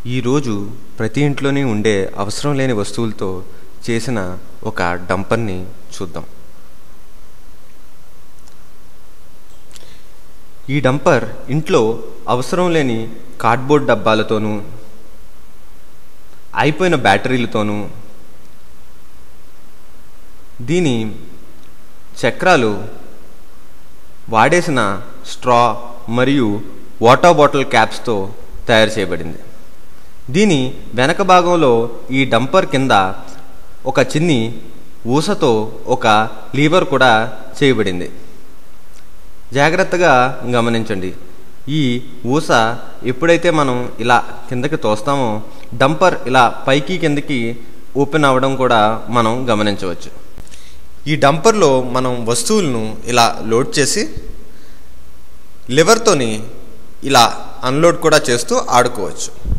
ఈరోజు ప్రతి ఇంట్లోనే ఉండే అవసరం లేని వస్తువులతో చేసిన ఒక డంపర్ని చూద్దాం ఈ డంపర్ ఇంట్లో అవసరం లేని కార్డ్బోర్డ్ డబ్బాలతోనూ అయిపోయిన బ్యాటరీలతోనూ దీని చక్రాలు వాడేసిన స్ట్రా మరియు వాటర్ బాటిల్ క్యాప్స్తో తయారు చేయబడింది దీని వెనక భాగంలో ఈ డంపర్ కింద ఒక చిన్ని ఊసతో ఒక లీవర్ కూడా చేయబడింది జాగ్రత్తగా గమనించండి ఈ ఊస ఎప్పుడైతే మనం ఇలా కిందకి తోస్తామో డంపర్ ఇలా పైకి కిందకి ఓపెన్ అవ్వడం కూడా మనం గమనించవచ్చు ఈ డంపర్లో మనం వస్తువులను ఇలా లోడ్ చేసి లివర్తోని ఇలా అన్లోడ్ కూడా చేస్తూ ఆడుకోవచ్చు